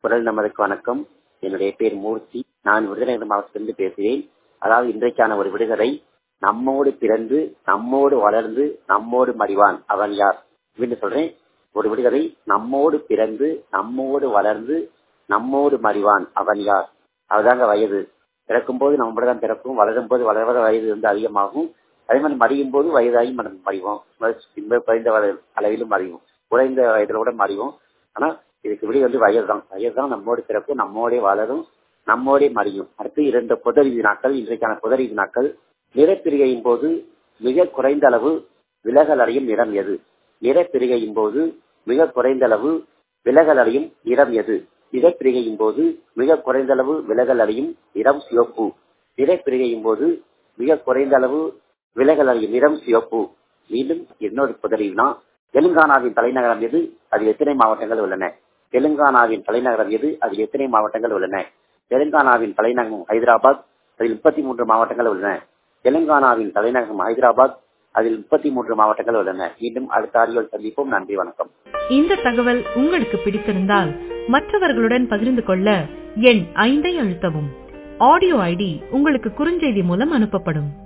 குரல் நமதுக்கு வணக்கம் என்னுடைய பேர் மூர்த்தி நான் விருதுநகர் மாவட்டத்திலிருந்து பேசுகிறேன் அதாவது இன்றைக்கான ஒரு விடுகதை நம்மோடு பிறந்து நம்மோடு வளர்ந்து நம்மோடு மடிவான் அவன் யார் அப்படின்னு சொல்றேன் ஒரு விடுகதை நம்மோடு பிறந்து நம்மோடு வளர்ந்து நம்மோடு மடிவான் அவன் யார் அதுதாங்க வயது பிறக்கும் போது நம்மளோட தான் பிறக்கும் வளரும் போது வளர வளர வயது வந்து அதிகமாகும் அதே மாதிரி மடியும் போது வயதாகி நம்ம மடிவோம் பின்பு குறைந்த வய- அளவிலும் மடிவோம் குறைந்த வயதுல கூட மடிவோம் ஆனா இதுக்கு விட வந்து வயது தான் வயது தான் நம்மோடு பிறக்கும் நம்மோடே வளரும் நம்மோடே மடியும் அடுத்து இரண்டு புதறிவு நாட்கள் இன்றைக்கான புதறிவு நாட்கள் நிறப்பிரிகையின் போது மிக குறைந்த அளவு விலகல் அடையும் நிறம் எது நிறப்பிரிகையின் போது மிக குறைந்த அளவு விலகல் அடையும் நிறம் எது நிறப்பிரிகையின் போது மிக குறைந்த அளவு விலகல் அடையும் நிறம் சிவப்பு நிறப்பிரிகையின் போது மிக குறைந்த அளவு விலகல் அடையும் நிறம் சிவப்பு மீண்டும் இன்னொரு புதறிவுனா தெலுங்கானாவின் தலைநகரம் எது அதில் எத்தனை மாவட்டங்கள் உள்ளன தெலுங்கானாவின் தலைநகரம் எது அதில் எத்தனை மாவட்டங்கள் உள்ளன தெலுங்கானாவின் தலைநகரம் ஹைதராபாத் அதில் முப்பத்தி மூன்று மாவட்டங்கள் உள்ளன தெலுங்கானாவின் தலைநகரம் ஹைதராபாத் அதில் முப்பத்தி மூன்று மாவட்டங்கள் உள்ளன மீண்டும் அடுத்த ஆடியோவில் சந்திப்போம் நன்றி வணக்கம் இந்த தகவல் உங்களுக்கு பிடித்திருந்தால் மற்றவர்களுடன் பகிர்ந்து கொள்ள எண் ஐந்தை அழுத்தவும் ஆடியோ ஐடி உங்களுக்கு குறுஞ்செய்தி மூலம் அனுப்பப்படும்